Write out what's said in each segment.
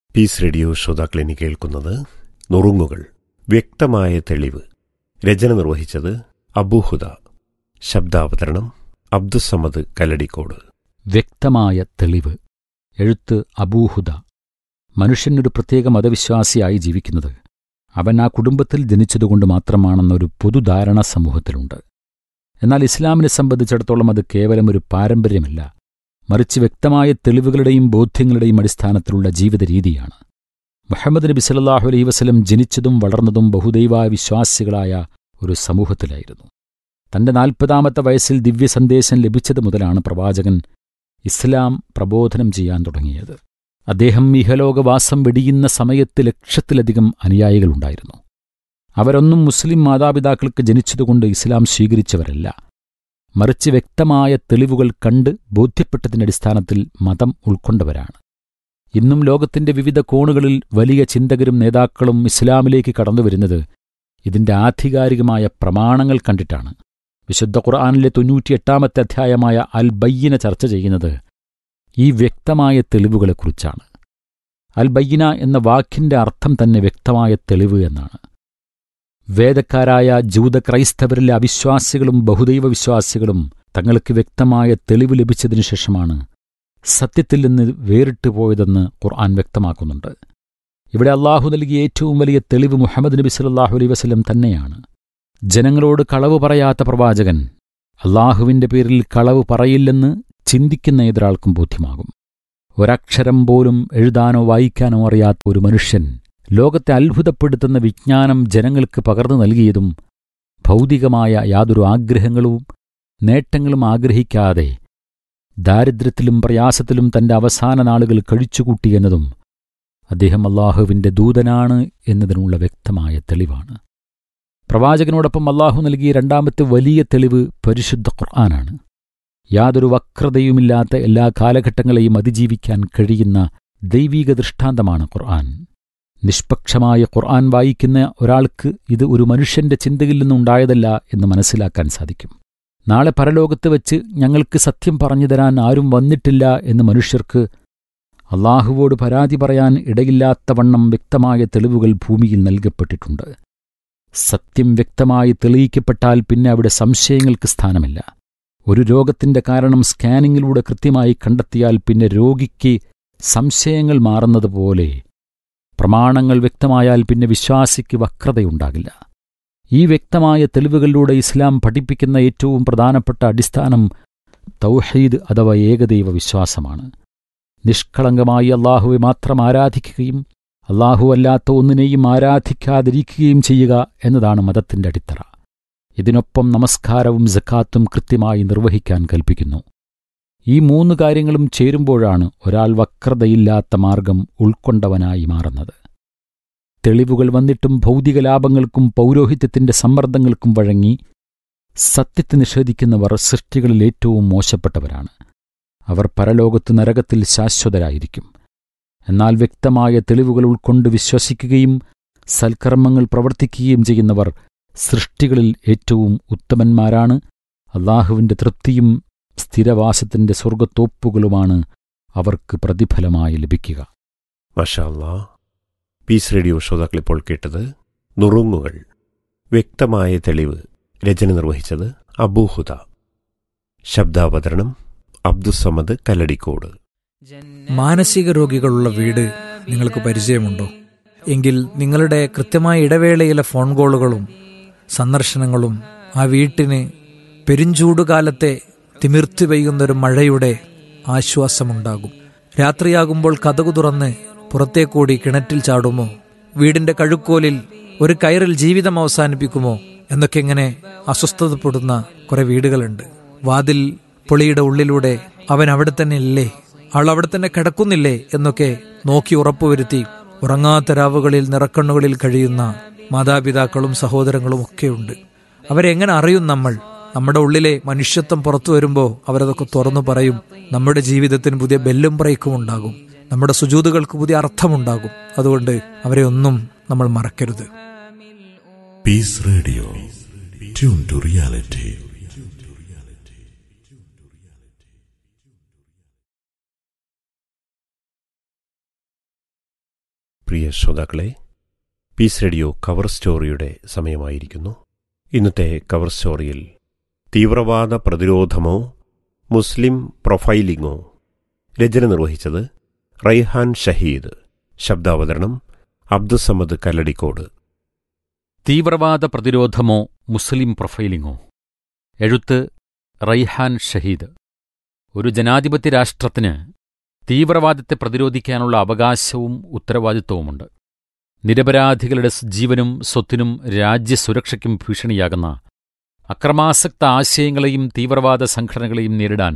Piece radio ശ്രോതാക്കളിനി കേൾക്കുന്നത് നുറുങ്ങുകൾ വ്യക്തമായ തെളിവ് രചന നിർവഹിച്ചത് അബൂഹുദ ശബ്ദാവതരണം അബ്ദുസമദ് കല്ലടിക്കോട് വ്യക്തമായ തെളിവ് എഴുത്ത് അബൂഹുദ മനുഷ്യനൊരു പ്രത്യേക മതവിശ്വാസിയായി ജീവിക്കുന്നത് അവൻ ആ കുടുംബത്തിൽ ജനിച്ചതുകൊണ്ട് മാത്രമാണെന്നൊരു പൊതുധാരണ സമൂഹത്തിലുണ്ട് എന്നാൽ ഇസ്ലാമിനെ സംബന്ധിച്ചിടത്തോളം അത് കേവലം ഒരു പാരമ്പര്യമല്ല മറിച്ച് വ്യക്തമായ തെളിവുകളുടെയും ബോധ്യങ്ങളുടെയും അടിസ്ഥാനത്തിലുള്ള ജീവിത രീതിയാണ് മുഹമ്മദ് നബി സല്ലല്ലാഹു അലൈഹി വസല്ലം ജനിച്ചതും വളർന്നതും ബഹുദൈവ വിശ്വാസികളായ ഒരു സമൂഹത്തിലായിരുന്നു തന്റെ നാൽപ്പതാമത്തെ വയസ്സിൽ ദിവ്യസന്ദേശം ലഭിച്ചത് മുതലാണ് പ്രവാചകൻ ഇസ്ലാം പ്രബോധനം ചെയ്യാൻ തുടങ്ങിയത് അദ്ദേഹം ഇഹലോകവാസം വെടിയുന്ന സമയത്ത് ലക്ഷത്തിലധികം അനുയായികളുണ്ടായിരുന്നു അവരൊന്നും മുസ്ലിം മാതാപിതാക്കൾക്ക് ജനിച്ചതുകൊണ്ട് ഇസ്ലാം സ്വീകരിച്ചവരല്ല മറിച്ച് വ്യക്തമായ തെളിവുകൾ കണ്ട് ബോധ്യപ്പെട്ടതിന്റെ അടിസ്ഥാനത്തിൽ മതം ഉൾക്കൊണ്ടവരാണ് ഇന്നും ലോകത്തിന്റെ വിവിധ കോണുകളിൽ വലിയ ചിന്തകരും നേതാക്കളും ഇസ്ലാമിലേക്ക് കടന്നുവരുന്നത് ഇതിന്റെ ആധികാരികമായ പ്രമാണങ്ങൾ കണ്ടിട്ടാണ് വിശുദ്ധ ഖുർആാനിലെ തൊണ്ണൂറ്റിയെട്ടാമത്തെ അധ്യായമായ അൽ ബയ്യന ചർച്ച ചെയ്യുന്നത് ഈ വ്യക്തമായ തെളിവുകളെക്കുറിച്ചാണ് അൽ ബയ്യന എന്ന വാക്കിന്റെ അർത്ഥം തന്നെ വ്യക്തമായ തെളിവ് എന്നാണ് വേദക്കാരായ ജൂത ക്രൈസ്തവരിലെ അവിശ്വാസികളും ബഹുദൈവ വിശ്വാസികളും തങ്ങൾക്ക് വ്യക്തമായ തെളിവ് ലഭിച്ചതിനു ശേഷമാണ് സത്യത്തിൽ നിന്ന് വേറിട്ടു പോയതെന്ന് ഖുർആൻ വ്യക്തമാക്കുന്നുണ്ട് ഇവിടെ അള്ളാഹു നൽകിയ ഏറ്റവും വലിയ തെളിവ് മുഹമ്മദ് നബി സല്ലല്ലാഹു അലൈഹി വസല്ലം തന്നെയാണ് ജനങ്ങളോട് കളവ് പറയാത്ത പ്രവാചകൻ അള്ളാഹുവിന്റെ പേരിൽ കളവ് പറയില്ലെന്ന് ചിന്തിക്കുന്ന ഏതൊരാൾക്കും ബോധ്യമാകും ഒരക്ഷരം പോലും എഴുതാനോ വായിക്കാനോ അറിയാത്ത ഒരു മനുഷ്യൻ ലോകത്തെ അത്ഭുതപ്പെടുത്തുന്ന വിജ്ഞാനം ജനങ്ങൾക്ക് പകർന്നു നൽകിയതും ഭൗതികമായ യാതൊരു ആഗ്രഹങ്ങളും നേട്ടങ്ങളും ആഗ്രഹിക്കാതെ ദാരിദ്ര്യത്തിലും പ്രയാസത്തിലും തന്റെ അവസാന നാളുകൾ കഴിച്ചുകൂട്ടിയെന്നതും അദ്ദേഹം അള്ളാഹുവിന്റെ ദൂതനാണ് എന്നതിനുള്ള വ്യക്തമായ തെളിവാണ് പ്രവാചകനോടൊപ്പം അള്ളാഹു നൽകിയ രണ്ടാമത്തെ വലിയ തെളിവ് പരിശുദ്ധ ഖുർആനാണ് യാതൊരു വക്രതയുമില്ലാത്ത എല്ലാ കാലഘട്ടങ്ങളെയും അതിജീവിക്കാൻ കഴിയുന്ന ദൈവീക ദൃഷ്ടാന്തമാണ് ഖുർആൻ നിഷ്പക്ഷമായ ഖുർആൻ വായിക്കുന്ന ഒരാൾക്ക് ഇത് ഒരു മനുഷ്യന്റെ ചിന്തയിൽ നിന്നുണ്ടായതല്ല എന്ന് മനസ്സിലാക്കാൻ സാധിക്കും നാളെ പരലോകത്ത് വെച്ച് ഞങ്ങൾക്ക് സത്യം പറഞ്ഞു തരാൻ ആരും വന്നിട്ടില്ല എന്ന് മനുഷ്യർക്ക് അള്ളാഹുവോട് പരാതി പറയാൻ ഇടയില്ലാത്തവണ്ണം വ്യക്തമായ തെളിവുകൾ ഭൂമിയിൽ നൽകപ്പെട്ടിട്ടുണ്ട് സത്യം വ്യക്തമായി തെളിയിക്കപ്പെട്ടാൽ പിന്നെ അവിടെ സംശയങ്ങൾക്ക് സ്ഥാനമില്ല ഒരു രോഗത്തിന്റെ കാരണം സ്കാനിങ്ങിലൂടെ കൃത്യമായി കണ്ടെത്തിയാൽ പിന്നെ രോഗിക്ക് സംശയങ്ങൾ മാറുന്നതുപോലെ പ്രമാണങ്ങൾ വ്യക്തമായാൽ പിന്നെ വിശ്വാസിക്ക് വക്രതയുണ്ടാകില്ല ഈ വ്യക്തമായ തെളിവുകളിലൂടെ ഇസ്ലാം പഠിപ്പിക്കുന്ന ഏറ്റവും പ്രധാനപ്പെട്ട അടിസ്ഥാനം തൗഹീദ് അഥവാ ഏകദൈവ വിശ്വാസമാണ് നിഷ്കളങ്കമായി അള്ളാഹുവെ മാത്രം ആരാധിക്കുകയും അള്ളാഹു അല്ലാത്ത ഒന്നിനെയും ആരാധിക്കാതിരിക്കുകയും ചെയ്യുക എന്നതാണ് മതത്തിന്റെ അടിത്തറ ഇതിനൊപ്പം നമസ്കാരവും ജക്കാത്തും കൃത്യമായി നിർവഹിക്കാൻ കൽപ്പിക്കുന്നു ഈ മൂന്ന് കാര്യങ്ങളും ചേരുമ്പോഴാണ് ഒരാൾ വക്രതയില്ലാത്ത മാർഗം ഉൾക്കൊണ്ടവനായി മാറുന്നത് തെളിവുകൾ വന്നിട്ടും ഭൗതിക ലാഭങ്ങൾക്കും പൗരോഹിത്യത്തിന്റെ സമ്മർദ്ദങ്ങൾക്കും വഴങ്ങി സത്യത്തെ നിഷേധിക്കുന്നവർ സൃഷ്ടികളിൽ ഏറ്റവും മോശപ്പെട്ടവരാണ് അവർ പരലോകത്ത് നരകത്തിൽ ശാശ്വതരായിരിക്കും എന്നാൽ വ്യക്തമായ തെളിവുകൾ ഉൾക്കൊണ്ട് വിശ്വസിക്കുകയും സൽക്കർമ്മങ്ങൾ പ്രവർത്തിക്കുകയും ചെയ്യുന്നവർ സൃഷ്ടികളിൽ ഏറ്റവും ഉത്തമന്മാരാണ് അള്ളാഹുവിന്റെ തൃപ്തിയും സ്ഥിരവാസത്തിന്റെ സ്വർഗത്തോപ്പുകളുമാണ് അവർക്ക് പ്രതിഫലമായി ലഭിക്കുക മഷാല്ലാ പീസ് റേഡിയോ ശ്രോതാക്കളിപ്പോൾ കേട്ടത് നുറുങ്ങുകൾ വ്യക്തമായ തെളിവ് രചന നിർവഹിച്ചത് അബൂഹുദ ശബ്ദാവതരണം അബ്ദുസമദ് കല്ലടിക്കോട് മാനസിക രോഗികളുള്ള വീട് നിങ്ങൾക്ക് പരിചയമുണ്ടോ എങ്കിൽ നിങ്ങളുടെ കൃത്യമായ ഇടവേളയിലെ ഫോൺ കോളുകളും സന്ദർശനങ്ങളും ആ വീട്ടിന് പെരുംചൂടുകാലത്തെ തിമിർത്തി പെയ്യുന്നൊരു മഴയുടെ ആശ്വാസമുണ്ടാകും രാത്രിയാകുമ്പോൾ കഥകു തുറന്ന് പുറത്തേക്കൂടി കിണറ്റിൽ ചാടുമോ വീടിന്റെ കഴുക്കോലിൽ ഒരു കയറിൽ ജീവിതം അവസാനിപ്പിക്കുമോ എന്നൊക്കെ ഇങ്ങനെ അസ്വസ്ഥതപ്പെടുന്ന കുറെ വീടുകളുണ്ട് വാതിൽ പൊളിയുടെ ഉള്ളിലൂടെ അവൻ അവിടെ തന്നെ ഇല്ലേ അവൾ അവിടെ തന്നെ കിടക്കുന്നില്ലേ എന്നൊക്കെ നോക്കി ഉറപ്പുവരുത്തി ഉറങ്ങാത്ത രാവുകളിൽ നിറക്കണ്ണുകളിൽ കഴിയുന്ന മാതാപിതാക്കളും സഹോദരങ്ങളും ഒക്കെയുണ്ട് അവരെങ്ങനെ അറിയും നമ്മൾ നമ്മുടെ ഉള്ളിലെ മനുഷ്യത്വം പുറത്തു വരുമ്പോൾ അവരതൊക്കെ തുറന്നു പറയും നമ്മുടെ ജീവിതത്തിന് പുതിയ ബെല്ലും ബ്രേക്കും ഉണ്ടാകും നമ്മുടെ സുജൂതുകൾക്ക് പുതിയ അർത്ഥമുണ്ടാകും അതുകൊണ്ട് അവരെ ഒന്നും നമ്മൾ മറക്കരുത് Peace Radio. Tune to reality. പ്രിയ ശ്രോതാക്കളെ പീസ് റേഡിയോ കവർ സ്റ്റോറിയുടെ സമയമായിരിക്കുന്നു ഇന്നത്തെ കവർ സ്റ്റോറിയിൽ തീവ്രവാദ പ്രതിരോധമോ മുസ്ലിം പ്രൊഫൈലിംഗോ രചന നിർവഹിച്ചത് റൈഹാൻ ഷഹീദ് ശബ്ദാവതരണം അബ്ദുസമദ് കല്ലടിക്കോട് തീവ്രവാദ പ്രതിരോധമോ മുസ്ലിം പ്രൊഫൈലിംഗോ എഴുത്ത് റൈഹാൻ ഷഹീദ് ഒരു ജനാധിപത്യ രാഷ്ട്രത്തിന് തീവ്രവാദത്തെ പ്രതിരോധിക്കാനുള്ള അവകാശവും ഉത്തരവാദിത്വവുമുണ്ട് നിരപരാധികളുടെ ജീവനും സ്വത്തിനും രാജ്യസുരക്ഷയ്ക്കും ഭീഷണിയാകുന്ന അക്രമാസക്ത ആശയങ്ങളെയും തീവ്രവാദ സംഘടനകളെയും നേരിടാൻ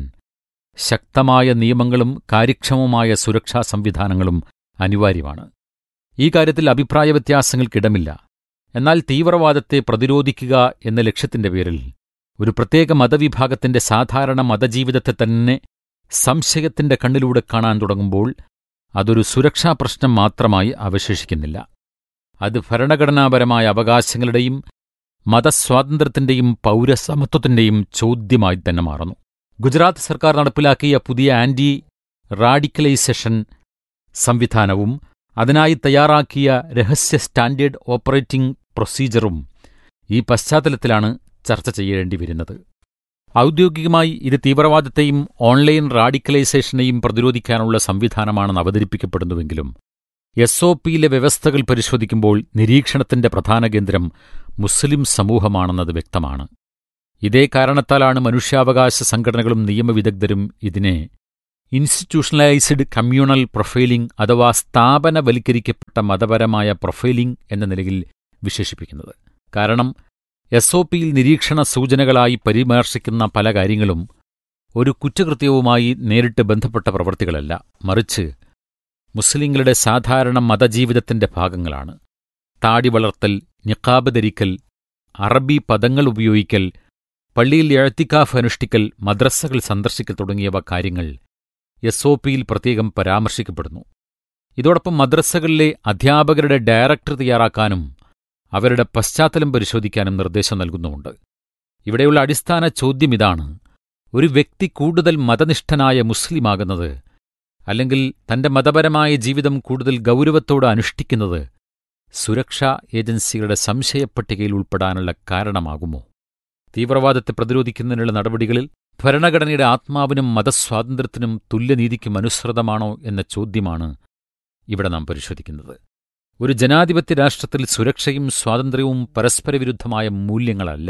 ശക്തമായ നിയമങ്ങളും കാര്യക്ഷമമായ സുരക്ഷാ സംവിധാനങ്ങളും അനിവാര്യമാണ് ഈ കാര്യത്തിൽ അഭിപ്രായ വ്യത്യാസങ്ങൾക്കിടമില്ല എന്നാൽ തീവ്രവാദത്തെ പ്രതിരോധിക്കുക എന്ന ലക്ഷ്യത്തിന്റെ പേരിൽ ഒരു പ്രത്യേക മതവിഭാഗത്തിന്റെ സാധാരണ മതജീവിതത്തെ തന്നെ സംശയത്തിന്റെ കണ്ണിലൂടെ കാണാൻ തുടങ്ങുമ്പോൾ അതൊരു സുരക്ഷാ പ്രശ്നം മാത്രമായി അവശേഷിക്കുന്നില്ല അത് ഭരണഘടനാപരമായ അവകാശങ്ങളുടെയും മതസ്വാതന്ത്ര്യത്തിന്റെയും പൗരസമത്വത്തിന്റെയും ചോദ്യമായി തന്നെ മാറുന്നു ഗുജറാത്ത് സർക്കാർ നടപ്പിലാക്കിയ പുതിയ ആന്റി റാഡിക്കലൈസേഷൻ സംവിധാനവും അതിനായി തയ്യാറാക്കിയ രഹസ്യ സ്റ്റാൻഡേർഡ് ഓപ്പറേറ്റിംഗ് പ്രൊസീജറും ഈ പശ്ചാത്തലത്തിലാണ് ചർച്ച ചെയ്യേണ്ടി വരുന്നത് ഔദ്യോഗികമായി ഇത് തീവ്രവാദത്തെയും ഓൺലൈൻ റാഡിക്കലൈസേഷനെയും പ്രതിരോധിക്കാനുള്ള സംവിധാനമാണെന്ന് അവതരിപ്പിക്കപ്പെടുന്നുവെങ്കിലും എസ് ഒ പിയിലെ വ്യവസ്ഥകൾ പരിശോധിക്കുമ്പോൾ നിരീക്ഷണത്തിന്റെ പ്രധാന കേന്ദ്രം മുസ്ലിം സമൂഹമാണെന്നത് വ്യക്തമാണ് ഇതേ കാരണത്താലാണ് മനുഷ്യാവകാശ സംഘടനകളും നിയമവിദഗ്ധരും ഇതിനെ ഇൻസ്റ്റിറ്റ്യൂഷണലൈസ്ഡ് കമ്മ്യൂണൽ പ്രൊഫൈലിംഗ് അഥവാ സ്ഥാപനവൽക്കരിക്കപ്പെട്ട മതപരമായ പ്രൊഫൈലിംഗ് എന്ന നിലയിൽ വിശേഷിപ്പിക്കുന്നത് കാരണം എസ് ഒ പിയിൽ നിരീക്ഷണ സൂചനകളായി പരാമർശിക്കുന്ന പല കാര്യങ്ങളും ഒരു കുറ്റകൃത്യവുമായി നേരിട്ട് ബന്ധപ്പെട്ട പ്രവൃത്തികളല്ല മറിച്ച് മുസ്ലിങ്ങളുടെ സാധാരണ മതജീവിതത്തിന്റെ ഭാഗങ്ങളാണ് താടി വളർത്തൽ നിക്കാബ് ധരിക്കൽ അറബി പദങ്ങൾ ഉപയോഗിക്കൽ പള്ളിയിൽ എഴത്തിക്കാഫ് അനുഷ്ഠിക്കൽ മദ്രസകൾ സന്ദർശിക്കൽ തുടങ്ങിയവ കാര്യങ്ങൾ എസ് ഒ പിയിൽ പ്രത്യേകം പരാമർശിക്കപ്പെടുന്നു ഇതോടൊപ്പം മദ്രസകളിലെ അധ്യാപകരുടെ ഡയറക്ടർ തയ്യാറാക്കാനും അവരുടെ പശ്ചാത്തലം പരിശോധിക്കാനും നിർദ്ദേശം നൽകുന്നുമുണ്ട് ഇവിടെയുള്ള അടിസ്ഥാന ചോദ്യം ഇതാണ് ഒരു വ്യക്തി കൂടുതൽ മതനിഷ്ഠനായ മുസ്ലിമാകുന്നത് അല്ലെങ്കിൽ തന്റെ മതപരമായ ജീവിതം കൂടുതൽ ഗൗരവത്തോടെ അനുഷ്ഠിക്കുന്നത് സുരക്ഷാ ഏജൻസികളുടെ സംശയപ്പട്ടികയിൽ ഉൾപ്പെടാനുള്ള കാരണമാകുമോ തീവ്രവാദത്തെ പ്രതിരോധിക്കുന്നതിനുള്ള നടപടികളിൽ ഭരണഘടനയുടെ ആത്മാവിനും മതസ്വാതന്ത്ര്യത്തിനും തുല്യനീതിക്കും അനുസൃതമാണോ എന്ന ചോദ്യമാണ് ഇവിടെ നാം പരിശോധിക്കുന്നത് ഒരു ജനാധിപത്യ രാഷ്ട്രത്തിൽ സുരക്ഷയും സ്വാതന്ത്ര്യവും പരസ്പരവിരുദ്ധമായ മൂല്യങ്ങളല്ല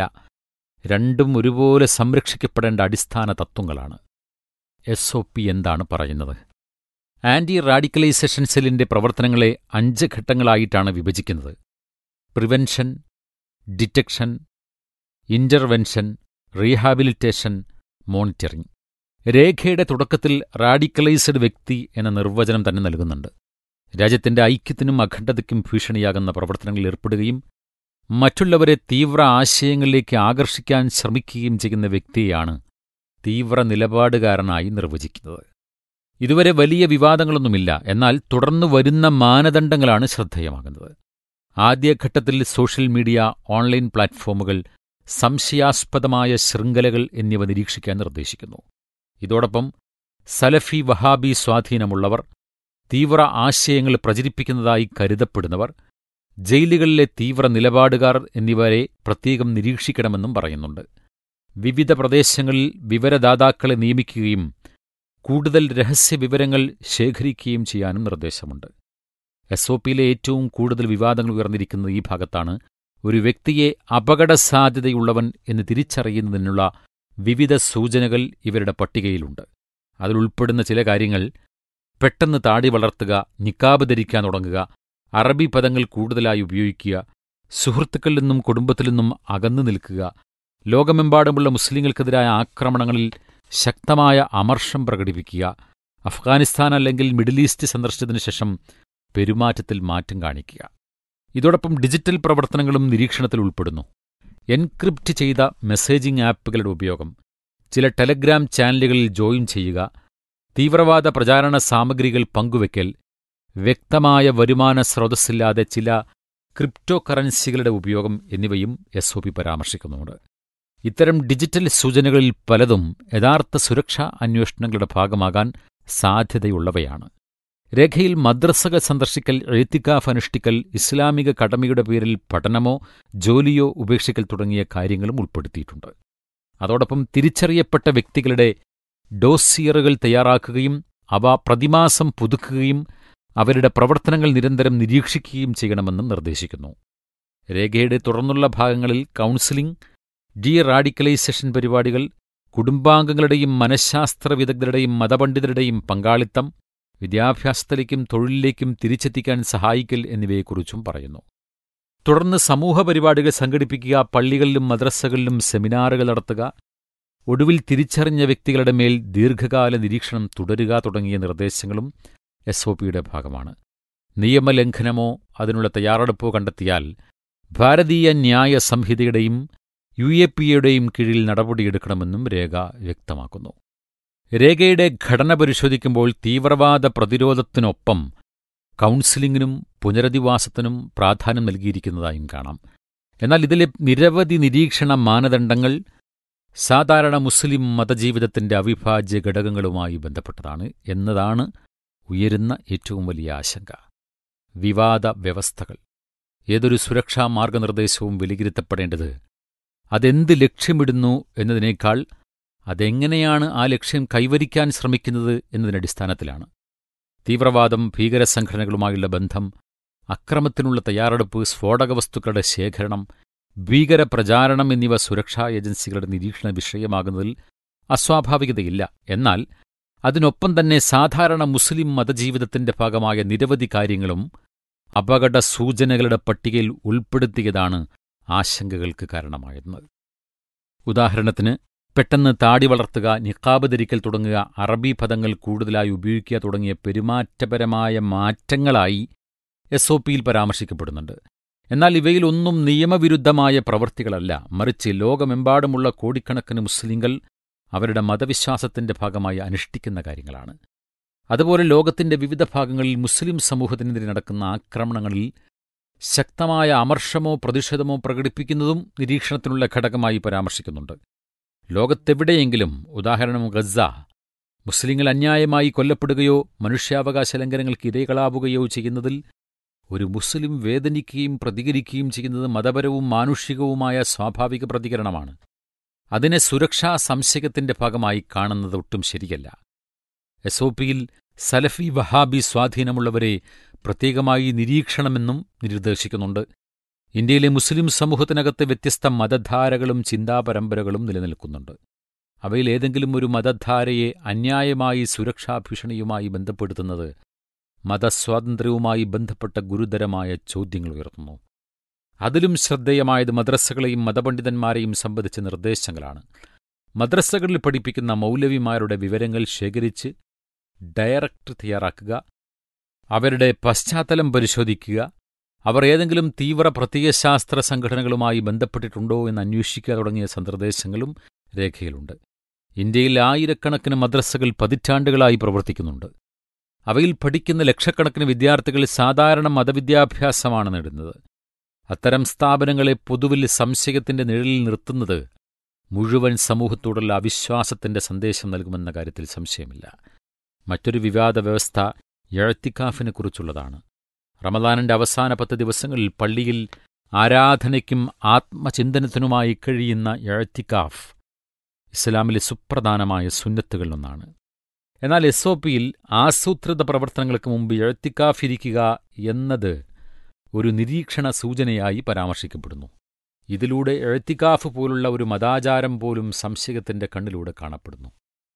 രണ്ടും ഒരുപോലെ സംരക്ഷിക്കപ്പെടേണ്ട അടിസ്ഥാന തത്വങ്ങളാണ് എസ് ഒ പി എന്താണ് പറയുന്നത് ആന്റി റാഡിക്കലൈസേഷൻ സെല്ലിന്റെ പ്രവർത്തനങ്ങളെ അഞ്ച് ഘട്ടങ്ങളായിട്ടാണ് വിഭജിക്കുന്നത് prevention detection intervention rehabilitation monitoring രേഖയുടെ തുടക്കത്തിൽ റാഡിക്കലൈസ്ഡ് വ്യക്തി എന്ന നിർവചനം തന്നെ നൽകുന്നുണ്ട് രാജ്യത്തിന്റെ ഐക്യത്തിനും അഖണ്ഡതയ്ക്കും ഭീഷണിയാകുന്ന പ്രവർത്തനങ്ങളിൽ ഏർപ്പെടുകയും മറ്റുള്ളവരെ തീവ്ര ആശയങ്ങളിലേക്ക് ആകർഷിക്കാൻ ശ്രമിക്കുകയും ചെയ്യുന്ന വ്യക്തിയെയാണ് തീവ്ര നിലപാടുകാരനായി നിർവചിക്കുന്നത് ഇതുവരെ വലിയ വിവാദങ്ങളൊന്നുമില്ല എന്നാൽ തുടർന്നു വരുന്ന മാനദണ്ഡങ്ങളാണ് ശ്രദ്ധേയമാകുന്നത് ആദ്യഘട്ടത്തിൽ സോഷ്യൽ മീഡിയ ഓൺലൈൻ പ്ലാറ്റ്ഫോമുകൾ സംശയാസ്പദമായ ശൃംഖലകൾ എന്നിവ നിരീക്ഷിക്കാൻ നിർദ്ദേശിക്കുന്നു ഇതോടൊപ്പം സലഫി വഹാബി സ്വാധീനമുള്ളവർ തീവ്ര ആശയങ്ങൾ പ്രചരിപ്പിക്കുന്നതായി കരുതപ്പെടുന്നവർ ജയിലുകളിലെ തീവ്ര നിലപാടുകാർ എന്നിവരെ പ്രത്യേകം നിരീക്ഷിക്കണമെന്നും പറയുന്നുണ്ട് വിവിധ പ്രദേശങ്ങളിൽ വിവരദാതാക്കളെ നിയമിക്കുകയും കൂടുതൽ രഹസ്യവിവരങ്ങൾ ശേഖരിക്കുകയും ചെയ്യാനും നിർദ്ദേശമുണ്ട് എസ് ഒ പിയിലെ ഏറ്റവും കൂടുതൽ വിവാദങ്ങൾ ഉയർന്നിരിക്കുന്നത് ഈ ഭാഗത്താണ് ഒരു വ്യക്തിയെ അപകടസാധ്യതയുള്ളവൻ എന്ന് തിരിച്ചറിയുന്നതിനുള്ള വിവിധ സൂചനകൾ ഇവരുടെ പട്ടികയിലുണ്ട് അതിലുൾപ്പെടുന്ന ചില കാര്യങ്ങൾ പെട്ടെന്ന് താടി വളർത്തുക നിക്കാബ് ധരിക്കാൻ തുടങ്ങുക അറബി പദങ്ങൾ കൂടുതലായി ഉപയോഗിക്കുക സുഹൃത്തുക്കളിൽ നിന്നും കുടുംബത്തിൽ നിന്നും അകന്നു നിൽക്കുക ലോകമെമ്പാടുമുള്ള മുസ്ലിങ്ങൾക്കെതിരായ ആക്രമണങ്ങളിൽ ശക്തമായ അമർഷം പ്രകടിപ്പിക്കുക അഫ്ഗാനിസ്ഥാൻ അല്ലെങ്കിൽ മിഡിൽ ഈസ്റ്റ് സന്ദർശനത്തിനു ശേഷം പെരുമാറ്റത്തിൽ മാറ്റം കാണിക്കുക ഇതോടൊപ്പം ഡിജിറ്റൽ പ്രവർത്തനങ്ങളും നിരീക്ഷണത്തിൽ ഉൾപ്പെടുന്നു എൻക്രിപ്റ്റ് ചെയ്ത മെസ്സേജിംഗ് ആപ്പുകളുടെ ഉപയോഗം ചില ടെലഗ്രാം ചാനലുകളിൽ ജോയിൻ ചെയ്യുക തീവ്രവാദ പ്രചാരണ സാമഗ്രികൾ പങ്കുവെക്കൽ വ്യക്തമായ വരുമാന സ്രോതസ്സില്ലാതെ ചില ക്രിപ്റ്റോ കറൻസികളുടെ ഉപയോഗം എന്നിവയും എസ് ഒ പി പരാമർശിക്കുന്നുണ്ട് ഇത്തരം ഡിജിറ്റൽ സൂചനകളിൽ പലതും യഥാർത്ഥ സുരക്ഷാ അന്വേഷണങ്ങളുടെ ഭാഗമാകാൻ സാധ്യതയുള്ളവയാണ് രേഖയിൽ മദ്രസകൾ സന്ദർശിക്കൽ എഴുത്തിക്കാഫ് അനുഷ്ഠിക്കൽ ഇസ്ലാമിക കടമയുടെ പേരിൽ പഠനമോ ജോലിയോ ഉപേക്ഷിക്കൽ തുടങ്ങിയ കാര്യങ്ങളും ഉൾപ്പെടുത്തിയിട്ടുണ്ട് അതോടൊപ്പം തിരിച്ചറിയപ്പെട്ട വ്യക്തികളുടെ ഡോസിയറുകൾ തയ്യാറാക്കുകയും അവ പ്രതിമാസം പുതുക്കുകയും അവരുടെ പ്രവർത്തനങ്ങൾ നിരന്തരം നിരീക്ഷിക്കുകയും ചെയ്യണമെന്നും നിർദ്ദേശിക്കുന്നു രേഖയുടെ തുടർന്നുള്ള ഭാഗങ്ങളിൽ കൗൺസിലിംഗ് ഡി റാഡിക്കലൈസേഷൻ പരിപാടികൾ കുടുംബാംഗങ്ങളുടെയും മനഃശാസ്ത്ര വിദഗ്ധരുടെയും മതപണ്ഡിതരുടെയും പങ്കാളിത്തം വിദ്യാഭ്യാസത്തിലേക്കും തൊഴിലിലേക്കും തിരിച്ചെത്തിക്കാൻ സഹായിക്കൽ എന്നിവയെക്കുറിച്ചും പറയുന്നു തുടർന്ന് സമൂഹ പരിപാടികൾ സംഘടിപ്പിക്കുക പള്ളികളിലും മദ്രസകളിലും സെമിനാറുകൾ നടത്തുക ഒടുവിൽ തിരിച്ചറിഞ്ഞ വ്യക്തികളുടെ മേൽ ദീർഘകാല നിരീക്ഷണം തുടരുക തുടങ്ങിയ നിർദ്ദേശങ്ങളും എസ് ഒ പിയുടെ ഭാഗമാണ് നിയമലംഘനമോ അതിനുള്ള തയ്യാറെടുപ്പോ കണ്ടെത്തിയാൽ ഭാരതീയ ന്യായ സംഹിതയുടെയും യു എ പി എയുടെയും കീഴിൽ നടപടിയെടുക്കണമെന്നും രേഖ വ്യക്തമാക്കുന്നു രേഖയുടെ ഘടന പരിശോധിക്കുമ്പോൾ തീവ്രവാദ പ്രതിരോധത്തിനൊപ്പം കൗൺസിലിംഗിനും പുനരധിവാസത്തിനും പ്രാധാന്യം നൽകിയിരിക്കുന്നതായും കാണാം എന്നാൽ ഇതിലെ നിരവധി നിരീക്ഷണ മാനദണ്ഡങ്ങൾ സാധാരണ മുസ്ലിം മതജീവിതത്തിന്റെ അവിഭാജ്യ ഘടകങ്ങളുമായി ബന്ധപ്പെട്ടതാണ് എന്നതാണ് ഉയരുന്ന ഏറ്റവും വലിയ ആശങ്ക വിവാദ വ്യവസ്ഥകൾ ഏതൊരു സുരക്ഷാ മാർഗനിർദ്ദേശവും വിലയിരുത്തപ്പെടേണ്ടത് അതെന്ത് ലക്ഷ്യമിടുന്നു എന്നതിനേക്കാൾ അതെങ്ങനെയാണ് ആ ലക്ഷ്യം കൈവരിക്കാൻ ശ്രമിക്കുന്നത് എന്നതിനടിസ്ഥാനത്തിലാണ് തീവ്രവാദം ഭീകരസംഘടനകളുമായുള്ള ബന്ധം അക്രമത്തിനുള്ള തയ്യാറെടുപ്പ് സ്ഫോടക വസ്തുക്കളുടെ ശേഖരണം ഭീകരപ്രചാരണം എന്നിവ സുരക്ഷാ ഏജൻസികളുടെ നിരീക്ഷണ വിഷയമാകുന്നതിൽ അസ്വാഭാവികതയില്ല എന്നാൽ അതിനൊപ്പം തന്നെ സാധാരണ മുസ്ലിം മതജീവിതത്തിന്റെ ഭാഗമായ നിരവധി കാര്യങ്ങളും അപകട സൂചനകളുടെ പട്ടികയിൽ ഉൾപ്പെടുത്തിയതാണ് ആശങ്കകൾക്ക് കാരണമായിരുന്നത് ഉദാഹരണത്തിന് പെട്ടെന്ന് താടി വളർത്തുക നിക്കാബ് ധരിക്കൽ തുടങ്ങുക അറബി പദങ്ങൾ കൂടുതലായി ഉപയോഗിക്കുക തുടങ്ങിയ പെരുമാറ്റപരമായ മാറ്റങ്ങളായി എസ് ഒ പിയിൽ പരാമർശിക്കപ്പെടുന്നുണ്ട് എന്നാൽ ഇവയിലൊന്നും നിയമവിരുദ്ധമായ പ്രവൃത്തികളല്ല മറിച്ച് ലോകമെമ്പാടുമുള്ള കോടിക്കണക്കിന് മുസ്ലിങ്ങൾ അവരുടെ മതവിശ്വാസത്തിന്റെ ഭാഗമായി അനുഷ്ഠിക്കുന്ന കാര്യങ്ങളാണ് അതുപോലെ ലോകത്തിന്റെ വിവിധ ഭാഗങ്ങളിൽ മുസ്ലിം സമൂഹത്തിനെതിരെ നടക്കുന്ന ആക്രമണങ്ങളിൽ ശക്തമായ അമർഷമോ പ്രതിഷേധമോ പ്രകടിപ്പിക്കുന്നതും നിരീക്ഷണത്തിനുള്ള ഘടകമായി പരാമർശിക്കുന്നുണ്ട് ലോകത്തെവിടെയെങ്കിലും ഉദാഹരണം ഗസ മുസ്ലിങ്ങൾ അന്യായമായി കൊല്ലപ്പെടുകയോ മനുഷ്യാവകാശ ലംഘനങ്ങൾക്ക് ഇരകളാവുകയോ ചെയ്യുന്നതിൽ ഒരു മുസ്ലിം വേദനിക്കുകയും പ്രതികരിക്കുകയും ചെയ്യുന്നത് മതപരവും മാനുഷികവുമായ സ്വാഭാവിക പ്രതികരണമാണ് അതിനെ സുരക്ഷാ സംശയത്തിന്റെ ഭാഗമായി കാണുന്നത് ഒട്ടും ശരിയല്ല എസ് ഒ പിയിൽ സലഫി വഹാബി സ്വാധീനമുള്ളവരെ പ്രത്യേകമായി നിരീക്ഷണമെന്നും നിർദ്ദേശിക്കുന്നുണ്ട് ഇന്ത്യയിലെ മുസ്ലിം സമൂഹത്തിനകത്ത് വ്യത്യസ്ത മതധാരകളും ചിന്താപരമ്പരകളും നിലനിൽക്കുന്നുണ്ട് അവയിൽ ഏതെങ്കിലും ഒരു മതധാരയെ അന്യായമായി സുരക്ഷാ ഭീഷണിയുമായി ബന്ധപ്പെടുത്തുന്നത് മതസ്വാതന്ത്ര്യവുമായി ബന്ധപ്പെട്ട ഗുരുതരമായ ചോദ്യങ്ങൾ ഉയർത്തുന്നു അതിലും ശ്രദ്ധേയമായത് മദ്രസകളെയും മതപണ്ഡിതന്മാരെയും സംബന്ധിച്ച നിർദ്ദേശങ്ങളാണ് മദ്രസകളിൽ പഠിപ്പിക്കുന്ന മൗലവിമാരുടെ വിവരങ്ങൾ ശേഖരിച്ച് ഡയറക്ടർ തയ്യാറാക്കുക അവരുടെ പശ്ചാത്തലം പരിശോധിക്കുക അവർ ഏതെങ്കിലും തീവ്ര പ്രത്യയശാസ്ത്ര സംഘടനകളുമായി ബന്ധപ്പെട്ടിട്ടുണ്ടോ എന്ന് അന്വേഷിക്കുക തുടങ്ങിയ നിർദ്ദേശങ്ങളും രേഖയിലുണ്ട് ഇന്ത്യയിൽ ആയിരക്കണക്കിന് മദ്രസകൾ പതിറ്റാണ്ടുകളായി പ്രവർത്തിക്കുന്നുണ്ട് അവയിൽ പഠിക്കുന്ന ലക്ഷക്കണക്കിന് വിദ്യാർത്ഥികൾ സാധാരണ മതവിദ്യാഭ്യാസമാണ് നേടുന്നത് അത്തരം സ്ഥാപനങ്ങളെ പൊതുവിൽ സംശയത്തിന്റെ നിഴലിൽ നിർത്തുന്നത് മുഴുവൻ സമൂഹത്തോടുള്ള അവിശ്വാസത്തിന്റെ സന്ദേശം നൽകുമെന്ന കാര്യത്തിൽ സംശയമില്ല മറ്റൊരു വിവാദ വ്യവസ്ഥ എഴത്തിക്കാഫിനെക്കുറിച്ചുള്ളതാണ് റമദാനിന്റെ അവസാന പത്ത് ദിവസങ്ങളിൽ പള്ളിയിൽ ആരാധനയ്ക്കും ആത്മചിന്തനത്തിനുമായി കഴിയുന്ന എഴത്തിക്കാഫ് ഇസ്ലാമിലെ സുപ്രധാനമായ സുന്നത്തുകളിലൊന്നാണ് എന്നാൽ എസ് ഒ പിയിൽ ആസൂത്രിത പ്രവർത്തനങ്ങൾക്ക് മുമ്പ് എഴത്തിക്കാഫിരിക്കുക എന്നത് ഒരു നിരീക്ഷണ സൂചനയായി പരാമർശിക്കപ്പെടുന്നു ഇതിലൂടെ എഴത്തിക്കാഫ് പോലുള്ള ഒരു മതാചാരം പോലും സംശയത്തിന്റെ കണ്ണിലൂടെ കാണപ്പെടുന്നു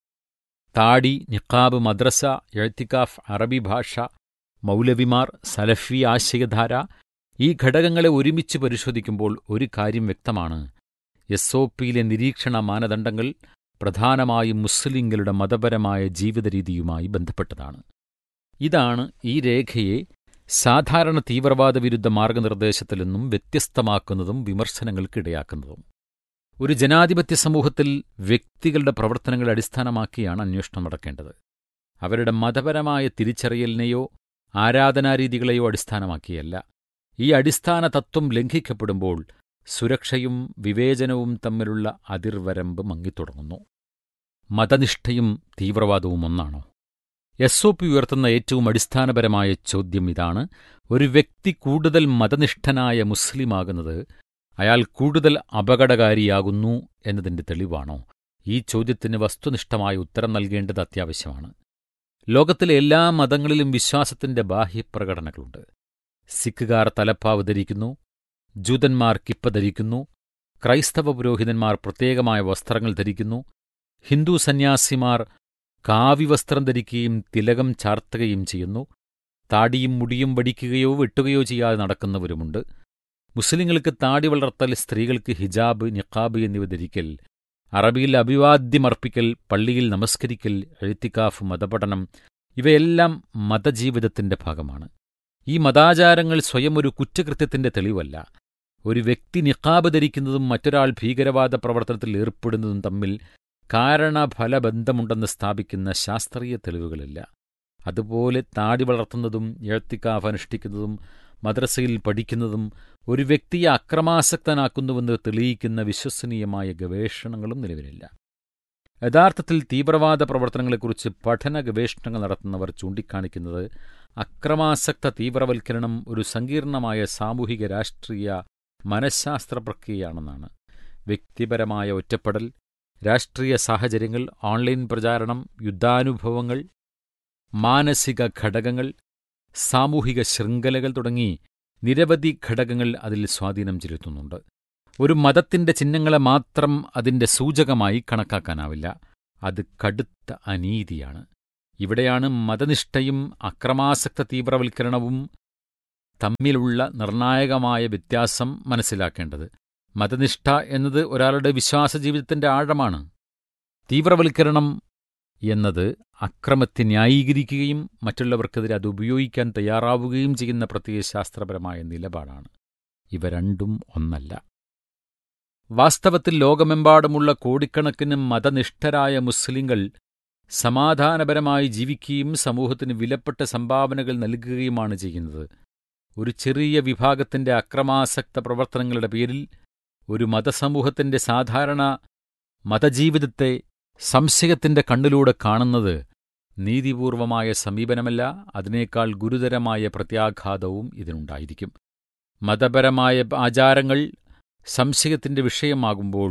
താടി നിക്കാബ് മദ്രസ എഴത്തിക്കാഫ് അറബി ഭാഷ മൗലവിമാർ സലഫി ആശയധാര ഈ ഘടകങ്ങളെ ഒരുമിച്ച് പരിശോധിക്കുമ്പോൾ ഒരു കാര്യം വ്യക്തമാണ് എസ് ഒ പിയിലെ നിരീക്ഷണ മാനദണ്ഡങ്ങൾ പ്രധാനമായും മുസ്ലിങ്ങളുടെ മതപരമായ ജീവിതരീതിയുമായി ബന്ധപ്പെട്ടതാണ് ഇതാണ് ഈ രേഖയെ സാധാരണ തീവ്രവാദ വിരുദ്ധ മാർഗനിർദ്ദേശത്തിൽ നിന്നും വ്യത്യസ്തമാക്കുന്നതും വിമർശനങ്ങൾക്കിടയാക്കുന്നതും ഒരു ജനാധിപത്യ സമൂഹത്തിൽ വ്യക്തികളുടെ പ്രവർത്തനങ്ങളെ അടിസ്ഥാനമാക്കിയാണ് അന്വേഷണം നടക്കേണ്ടത് അവരുടെ മതപരമായ തിരിച്ചറിയലിനെയോ ആരാധനാരീതികളെയോ അടിസ്ഥാനമാക്കിയല്ല ഈ അടിസ്ഥാന തത്വം ലംഘിക്കപ്പെടുമ്പോൾ സുരക്ഷയും വിവേചനവും തമ്മിലുള്ള അതിർവരമ്പ് മങ്ങിത്തുടങ്ങുന്നു മതനിഷ്ഠയും തീവ്രവാദവും ഒന്നാണോ എസ് ഒ പി ഉയർത്തുന്ന ഏറ്റവും അടിസ്ഥാനപരമായ ചോദ്യം ഇതാണ് ഒരു വ്യക്തി കൂടുതൽ മതനിഷ്ഠനായ മുസ്ലിമാകുന്നത് അയാൾ കൂടുതൽ അപകടകാരിയാകുന്നു എന്നതിന്റെ തെളിവാണോ ഈ ചോദ്യത്തിന് വസ്തുനിഷ്ഠമായ ഉത്തരം നൽകേണ്ടത് അത്യാവശ്യമാണ് ലോകത്തിലെ എല്ലാ മതങ്ങളിലും വിശ്വാസത്തിന്റെ ബാഹ്യപ്രകടനങ്ങളുണ്ട് സിഖുകാർ തലപ്പാവ് ധരിക്കുന്നു ജൂതന്മാർ കിപ്പ ധരിക്കുന്നു ക്രൈസ്തവ പുരോഹിതന്മാർ പ്രത്യേകമായ വസ്ത്രങ്ങൾ ധരിക്കുന്നു ഹിന്ദു സന്യാസിമാർ കാവിവസ്ത്രം ധരിക്കുകയും തിലകം ചാർത്തുകയും ചെയ്യുന്നു താടിയും മുടിയും വടിക്കുകയോ വെട്ടുകയോ ചെയ്യാതെ നടക്കുന്നവരുമുണ്ട് മുസ്ലിങ്ങൾക്ക് താടി വളർത്തൽ സ്ത്രീകൾക്ക് ഹിജാബ് നിഖാബ് എന്നിവ ധരിക്കൽ അറബിയിൽ അഭിവാദ്യമർപ്പിക്കൽ പള്ളിയിൽ നമസ്കരിക്കൽ എഴുത്തിക്കാഫ് മതപഠനം ഇവയെല്ലാം മതജീവിതത്തിന്റെ ഭാഗമാണ് ഈ മതാചാരങ്ങൾ സ്വയം ഒരു കുറ്റകൃത്യത്തിന്റെ തെളിവല്ല ഒരു വ്യക്തി നിഖാബ് ധരിക്കുന്നതും മറ്റൊരാൾ ഭീകരവാദ പ്രവർത്തനത്തിൽ ഏർപ്പെടുന്നതും തമ്മിൽ കാരണഫലബന്ധമുണ്ടെന്ന് സ്ഥാപിക്കുന്ന ശാസ്ത്രീയ തെളിവുകളില്ല അതുപോലെ താടി വളർത്തുന്നതും എഴുത്തിക്കാഫ് അനുഷ്ഠിക്കുന്നതും മദ്രസയിൽ പഠിക്കുന്നതും ഒരു വ്യക്തിയെ അക്രമാസക്തനാക്കുന്നുവെന്ന് തെളിയിക്കുന്ന വിശ്വസനീയമായ ഗവേഷണങ്ങളും നിലവിലില്ല യഥാർത്ഥത്തിൽ തീവ്രവാദ പ്രവർത്തനങ്ങളെക്കുറിച്ച് പഠന ഗവേഷണങ്ങൾ നടത്തുന്നവർ ചൂണ്ടിക്കാണിക്കുന്നത് അക്രമാസക്ത തീവ്രവൽക്കരണം ഒരു സങ്കീർണമായ സാമൂഹിക രാഷ്ട്രീയ മനഃശാസ്ത്ര പ്രക്രിയയാണെന്നാണ് വ്യക്തിപരമായ ഒറ്റപ്പെടൽ രാഷ്ട്രീയ സാഹചര്യങ്ങൾ ഓൺലൈൻ പ്രചാരണം യുദ്ധാനുഭവങ്ങൾ മാനസിക ഘടകങ്ങൾ സാമൂഹിക ശൃംഖലകൾ തുടങ്ങി നിരവധി ഘടകങ്ങൾ അതിൽ സ്വാധീനം ചെലുത്തുന്നുണ്ട് ഒരു മതത്തിന്റെ ചിഹ്നങ്ങളെ മാത്രം അതിന്റെ സൂചകമായി കണക്കാക്കാനാവില്ല അത് കടുത്ത അനീതിയാണ് ഇവിടെയാണ് മതനിഷ്ഠയും അക്രമാസക്ത തീവ്രവൽക്കരണവും തമ്മിലുള്ള നിർണായകമായ വ്യത്യാസം മനസ്സിലാക്കേണ്ടത് മതനിഷ്ഠ എന്നത് ഒരാളുടെ വിശ്വാസ ജീവിതത്തിന്റെ ആഴമാണ് തീവ്രവൽക്കരണം എന്നത് അക്രമത്തെ ന്യായീകരിക്കുകയും മറ്റുള്ളവർക്കെതിരെ അത് ഉപയോഗിക്കാൻ തയ്യാറാവുകയും ചെയ്യുന്ന പ്രത്യയശാസ്ത്രപരമായ നിലപാടാണ് ഇവ രണ്ടും ഒന്നല്ല വാസ്തവത്തിൽ ലോകമെമ്പാടുമുള്ള കോടിക്കണക്കിന് മതനിഷ്ഠരായ മുസ്ലിങ്ങൾ സമാധാനപരമായി ജീവിക്കുകയും സമൂഹത്തിന് വിലപ്പെട്ട സംഭാവനകൾ നൽകുകയുമാണ് ചെയ്യുന്നത് ഒരു ചെറിയ വിഭാഗത്തിന്റെ അക്രമാസക്ത പ്രവർത്തനങ്ങളുടെ പേരിൽ ഒരു മതസമൂഹത്തിന്റെ സാധാരണ മതജീവിതത്തെ സംശയത്തിന്റെ കണ്ണിലൂടെ കാണുന്നത് നീതിപൂർവമായ സമീപനമല്ല അതിനേക്കാൾ ഗുരുതരമായ പ്രത്യാഘാതവും ഇതിനുണ്ടായിരിക്കും മതപരമായ ആചാരങ്ങൾ സംശയത്തിന്റെ വിഷയമാകുമ്പോൾ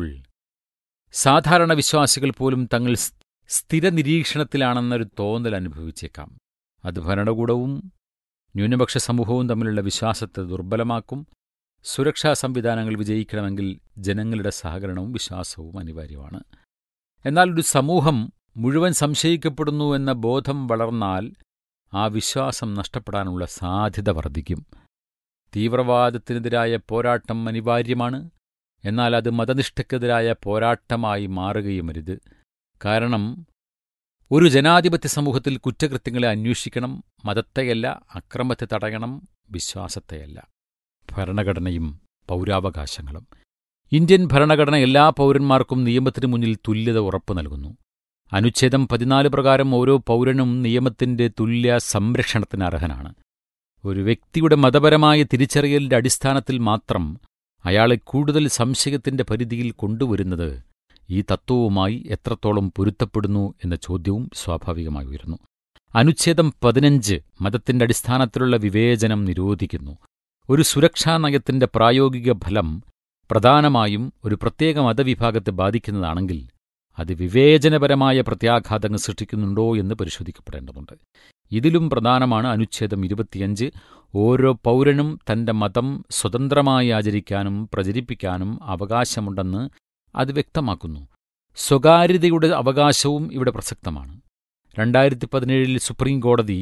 സാധാരണ വിശ്വാസികൾ പോലും തങ്ങൾ സ്ഥിര നിരീക്ഷണത്തിലാണെന്നൊരു തോന്നൽ അനുഭവിച്ചേക്കാം അത് ഭരണകൂടവും ന്യൂനപക്ഷ സമൂഹവും തമ്മിലുള്ള വിശ്വാസത്തെ ദുർബലമാക്കും സുരക്ഷാ സംവിധാനങ്ങൾ വിജയിക്കണമെങ്കിൽ ജനങ്ങളുടെ സഹകരണവും വിശ്വാസവും അനിവാര്യമാണ് എന്നാൽ ഒരു സമൂഹം മുഴുവൻ സംശയിക്കപ്പെടുന്നു എന്ന ബോധം വളർന്നാൽ ആ വിശ്വാസം നഷ്ടപ്പെടാനുള്ള സാധ്യത വർദ്ധിക്കും തീവ്രവാദത്തിനെതിരായ പോരാട്ടം അനിവാര്യമാണ് എന്നാൽ അത് മതനിഷ്ഠക്കെതിരായ പോരാട്ടമായി മാറുകയുമരുത് കാരണം ഒരു ജനാധിപത്യ സമൂഹത്തിൽ കുറ്റകൃത്യങ്ങളെ അന്വേഷിക്കണം മതത്തെയല്ല അക്രമത്തെ തടയണം വിശ്വാസത്തെയല്ല ഭരണഘടനയും പൗരാവകാശങ്ങളും ഇന്ത്യൻ ഭരണഘടന എല്ലാ പൗരന്മാർക്കും നിയമത്തിനു മുന്നിൽ തുല്യത ഉറപ്പു നൽകുന്നു അനുച്ഛേദം പതിനാല് പ്രകാരം ഓരോ പൗരനും നിയമത്തിന്റെ തുല്യ സംരക്ഷണത്തിന് അർഹനാണ് ഒരു വ്യക്തിയുടെ മതപരമായ തിരിച്ചറിയലിന്റെ അടിസ്ഥാനത്തിൽ മാത്രം അയാളെ കൂടുതൽ സംശയത്തിന്റെ പരിധിയിൽ കൊണ്ടുവരുന്നത് ഈ തത്വവുമായി എത്രത്തോളം പൊരുത്തപ്പെടുന്നു എന്ന ചോദ്യവും സ്വാഭാവികമായി ഉയർന്നു അനുച്ഛേദം പതിനഞ്ച് മതത്തിന്റെ അടിസ്ഥാനത്തിലുള്ള വിവേചനം നിരോധിക്കുന്നു ഒരു സുരക്ഷാ നയത്തിന്റെ പ്രായോഗിക ഫലം പ്രധാനമായും ഒരു പ്രത്യേക മതവിഭാഗത്തെ ബാധിക്കുന്നതാണെങ്കിൽ അത് വിവേചനപരമായ പ്രത്യാഘാതങ്ങൾ സൃഷ്ടിക്കുന്നുണ്ടോ എന്ന് പരിശോധിക്കപ്പെടേണ്ടതുണ്ട് ഇതിലും പ്രധാനമാണ് അനുച്ഛേദം ഇരുപത്തിയഞ്ച് ഓരോ പൗരനും തന്റെ മതം സ്വതന്ത്രമായി ആചരിക്കാനും പ്രചരിപ്പിക്കാനും അവകാശമുണ്ടെന്ന് അത് വ്യക്തമാക്കുന്നു സ്വകാര്യതയുടെ അവകാശവും ഇവിടെ പ്രസക്തമാണ് രണ്ടായിരത്തി പതിനേഴിൽ സുപ്രീം കോടതി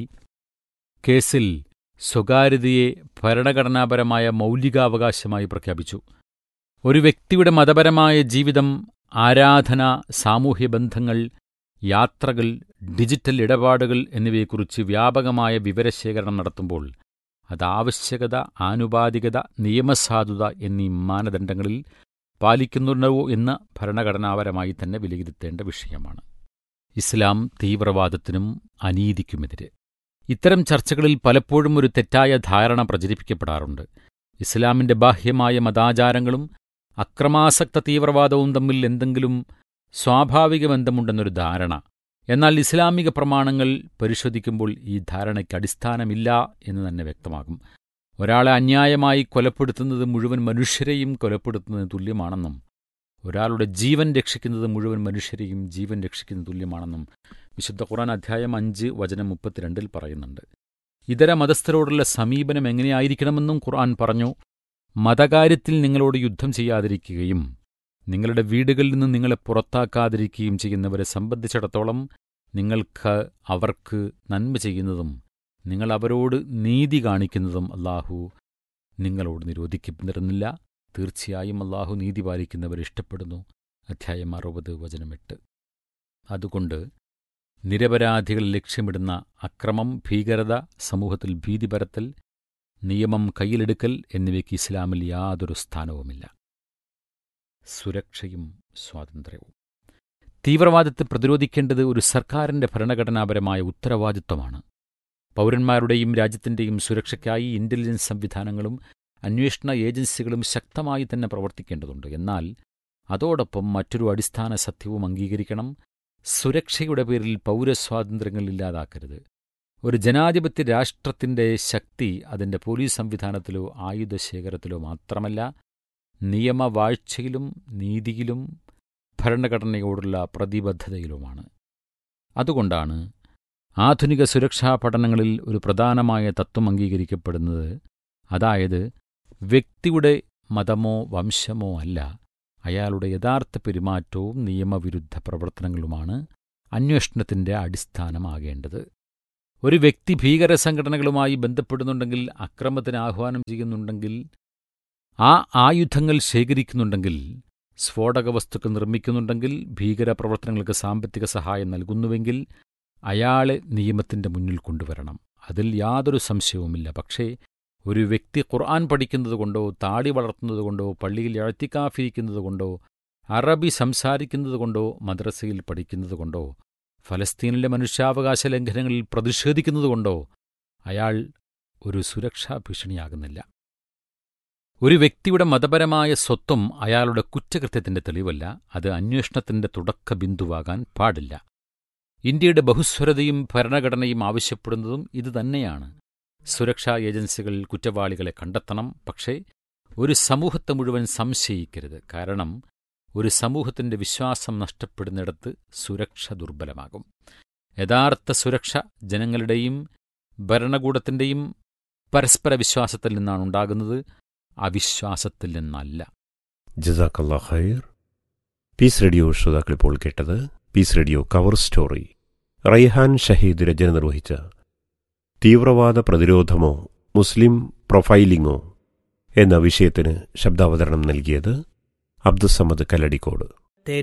കേസിൽ സ്വകാര്യതയെ ഭരണഘടനാപരമായ മൗലികാവകാശമായി പ്രഖ്യാപിച്ചു ഒരു വ്യക്തിയുടെ മതപരമായ ജീവിതം ആരാധന സാമൂഹ്യ ബന്ധങ്ങൾ യാത്രകൾ ഡിജിറ്റൽ ഇടപാടുകൾ എന്നിവയെക്കുറിച്ച് വ്യാപകമായ വിവരശേഖരണം നടത്തുമ്പോൾ അത് ആവശ്യകത ആനുപാതികത നിയമസാധുത എന്നീ മാനദണ്ഡങ്ങളിൽ പാലിക്കുന്നുണ്ടോ എന്ന് ഭരണഘടനാപരമായി തന്നെ വിലയിരുത്തേണ്ട വിഷയമാണ് ഇസ്ലാം തീവ്രവാദത്തിനും അനീതിക്കുമെതിരെ ഇത്തരം ചർച്ചകളിൽ പലപ്പോഴും ഒരു തെറ്റായ ധാരണ പ്രചരിപ്പിക്കപ്പെടാറുണ്ട് ഇസ്ലാമിന്റെ ബാഹ്യമായ മതാചാരങ്ങളും അക്രമാസക്ത തീവ്രവാദവും തമ്മിൽ എന്തെങ്കിലും സ്വാഭാവിക ബന്ധമുണ്ടെന്നൊരു ധാരണ എന്നാൽ ഇസ്ലാമിക പ്രമാണങ്ങൾ പരിശോധിക്കുമ്പോൾ ഈ ധാരണയ്ക്ക് അടിസ്ഥാനമില്ല എന്ന് തന്നെ വ്യക്തമാകും ഒരാളെ അന്യായമായി കൊലപ്പെടുത്തുന്നത് മുഴുവൻ മനുഷ്യരെയും കൊലപ്പെടുത്തുന്നതിന് തുല്യമാണെന്നും ഒരാളുടെ ജീവൻ രക്ഷിക്കുന്നത് മുഴുവൻ മനുഷ്യരെയും ജീവൻ രക്ഷിക്കുന്നതിന് തുല്യമാണെന്നും വിശുദ്ധ ഖുർആൻ അധ്യായം അഞ്ച് വചനം മുപ്പത്തിരണ്ടിൽ പറയുന്നുണ്ട് ഇതര മതസ്ഥരോടുള്ള സമീപനം എങ്ങനെയായിരിക്കണമെന്നും ഖുർആൻ പറഞ്ഞു മതകാര്യത്തിൽ നിങ്ങളോട് യുദ്ധം ചെയ്യാതിരിക്കുകയും നിങ്ങളുടെ വീടുകളിൽ നിന്ന് നിങ്ങളെ പുറത്താക്കാതിരിക്കുകയും ചെയ്യുന്നവരെ സംബന്ധിച്ചിടത്തോളം നിങ്ങൾക്ക് അവർക്ക് നന്മ ചെയ്യുന്നതും നിങ്ങൾ അവരോട് നീതി കാണിക്കുന്നതും അല്ലാഹു നിങ്ങളോട് നിരോധിക്കുന്നിരുന്നില്ല തീർച്ചയായും അല്ലാഹു നീതി പാലിക്കുന്നവരെ ഇഷ്ടപ്പെടുന്നു അധ്യായം അറുപത് വചനം എട്ട് അതുകൊണ്ട് നിരപരാധികൾ ലക്ഷ്യമിടുന്ന അക്രമം ഭീകരത സമൂഹത്തിൽ ഭീതി പരത്തൽ നിയമം കയ്യിലെടുക്കൽ എന്നിവയ്ക്ക് ഇസ്ലാമിൽ യാതൊരു സ്ഥാനവുമില്ല സുരക്ഷയും സ്വാതന്ത്ര്യവും തീവ്രവാദത്തെ പ്രതിരോധിക്കേണ്ടത് ഒരു സർക്കാരിന്റെ ഭരണഘടനാപരമായ ഉത്തരവാദിത്വമാണ് പൗരന്മാരുടെയും രാജ്യത്തിന്റെയും സുരക്ഷയ്ക്കായി ഇന്റലിജൻസ് സംവിധാനങ്ങളും അന്വേഷണ ഏജൻസികളും ശക്തമായി തന്നെ പ്രവർത്തിക്കേണ്ടതുണ്ട് എന്നാൽ അതോടൊപ്പം മറ്റൊരു അടിസ്ഥാന സത്യവും അംഗീകരിക്കണം സുരക്ഷയുടെ പേരിൽ പൗരസ്വാതന്ത്ര്യങ്ങൾ ഇല്ലാതാക്കരുത് ഒരു ജനാധിപത്യ രാഷ്ട്രത്തിന്റെ ശക്തി അതിന്റെ പോലീസ് സംവിധാനത്തിലോ ആയുധശേഖരത്തിലോ മാത്രമല്ല നിയമവാഴ്ചയിലും നീതിയിലും ഭരണഘടനയോടുള്ള പ്രതിബദ്ധതയിലുമാണ് അതുകൊണ്ടാണ് ആധുനിക സുരക്ഷാ പഠനങ്ങളിൽ ഒരു പ്രധാനമായ തത്വം അംഗീകരിക്കപ്പെടുന്നത് അതായത് വ്യക്തിയുടെ മതമോ വംശമോ അല്ല അയാളുടെ യഥാർത്ഥ പെരുമാറ്റവും നിയമവിരുദ്ധ പ്രവർത്തനങ്ങളുമാണ് അന്വേഷണത്തിന്റെ അടിസ്ഥാനമാകേണ്ടത് ഒരു വ്യക്തി ഭീകര സംഘടനകളുമായി ബന്ധപ്പെടുന്നുണ്ടെങ്കിൽ അക്രമത്തിന് ആഹ്വാനം ചെയ്യുന്നുണ്ടെങ്കിൽ ആ ആയുധങ്ങൾ ശേഖരിക്കുന്നുണ്ടെങ്കിൽ സ്ഫോടക വസ്തുക്കൾ നിർമ്മിക്കുന്നുണ്ടെങ്കിൽ ഭീകര പ്രവർത്തനങ്ങൾക്ക് സാമ്പത്തിക സഹായം നൽകുന്നുവെങ്കിൽ അയാളെ നിയമത്തിന്റെ മുന്നിൽ കൊണ്ടുവരണം അതിൽ യാതൊരു സംശയവുമില്ല പക്ഷേ ഒരു വ്യക്തി ഖുർആൻ പഠിക്കുന്നതുകൊണ്ടോ താടി വളർത്തുന്നതുകൊണ്ടോ പള്ളിയിൽ എഴുത്തിക്കാഫിരിക്കുന്നതുകൊണ്ടോ അറബി സംസാരിക്കുന്നതുകൊണ്ടോ മദ്രസയിൽ പഠിക്കുന്നതുകൊണ്ടോ ഫലസ്തീനിലെ മനുഷ്യാവകാശ ലംഘനങ്ങളിൽ പ്രതിഷേധിക്കുന്നതുകൊണ്ടോ അയാൾ ഒരു സുരക്ഷാ ഭീഷണിയാകുന്നില്ല ഒരു വ്യക്തിയുടെ മതപരമായ സ്വത്വം അയാളുടെ കുറ്റകൃത്യത്തിന്റെ തെളിവല്ല അത് അന്വേഷണത്തിന്റെ തുടക്ക ബിന്ദുവാകാൻ പാടില്ല ഇന്ത്യയുടെ ബഹുസ്വരതയും ഭരണഘടനയും ആവശ്യപ്പെടുന്നതും ഇതുതന്നെയാണ് സുരക്ഷാ ഏജൻസികൾ കുറ്റവാളികളെ കണ്ടെത്തണം പക്ഷേ ഒരു സമൂഹത്തെ മുഴുവൻ സംശയിക്കരുത് കാരണം ഒരു സമൂഹത്തിന്റെ വിശ്വാസം നഷ്ടപ്പെടുന്നിടത്ത് സുരക്ഷ ദുർബലമാകും യഥാർത്ഥ സുരക്ഷ ജനങ്ങളുടെയും ഭരണകൂടത്തിന്റെയും പരസ്പര വിശ്വാസത്തിൽ നിന്നാണ് ഉണ്ടാകുന്നത് അവിശ്വാസത്തിൽ നിന്നല്ല ജസാക്കല്ലാ ഖൈർ പീസ് റേഡിയോ ശ്രോതാക്കൾ ഇപ്പോൾ കേട്ടത് peace radio cover story Raihan Shahid രചന നിർവഹിച്ച തീവ്രവാദ പ്രതിരോധമോ മുസ്ലിം പ്രൊഫൈലിംഗോ എന്ന വിഷയത്തിന് ശബ്ദാവതരണം നൽകിയത് അബ്ദുസമ്മദ് കല്ലടിക്കോട്